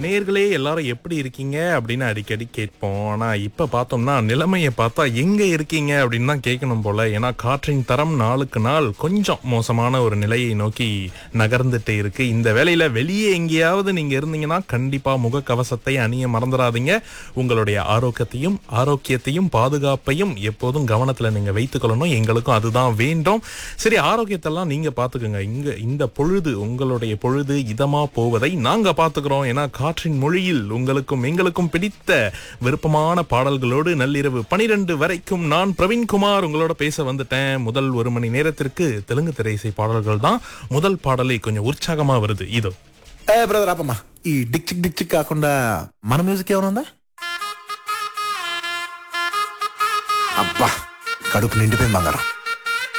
நேர்களே எல்லாரும் எப்படி இருக்கீங்க அப்படின்னு அடிக்கடி கேட்போம் ஆனா இப்ப பார்த்தோம்னா நிலைமையை பார்த்தா எங்க இருக்கீங்க அப்படின்னு தான் கேட்கணும் போல ஏன்னா காற்றின் தரம் நாளுக்கு நாள் கொஞ்சம் மோசமான ஒரு நிலையை நோக்கி நகர்ந்துட்டே இருக்கு இந்த வேளையில வெளியே எங்கேயாவது நீங்க இருந்தீங்கன்னா கண்டிப்பா முகக்கவசத்தை அணிய மறந்துடாதீங்க உங்களுடைய ஆரோக்கியத்தையும் ஆரோக்கியத்தையும் பாதுகாப்பையும் எப்போதும் கவனத்துல நீங்க வைத்துக்கொள்ளணும் எங்களுக்கும் அதுதான் வேண்டும் சரி ஆரோக்கியத்தெல்லாம் நீங்க பாத்துக்கோங்க இங்க இந்த பொழுது உங்களுடைய பொழுது இதமா போவதை நாங்க பாத்துக்கிறோம் ஏன்னா காற்றின் மொழியில் உங்களுக்கும் எங்களுக்கும் பிடித்த விருப்பமான பாடல்களோடு நள்ளிரவு பனிரெண்டு வரைக்கும் நான் பிரவீன்குமார் உங்களோட பேச வந்துட்டேன் முதல் ஒரு மணி நேரத்திற்கு தெலுங்கு திரைசை பாடல்கள் தான் முதல் பாடலை கொஞ்சம் ఉత్సాహమా வருது இதோ ఏ బ్రదర్ ఆపమ్మా ఈ డిక్ చిక్ డిక్ చిక్ కాకుండా మన మ్యూజిక్ ఏమైనా ఉందా అబ్బా కడుపు నిండిపోయింది బంగారం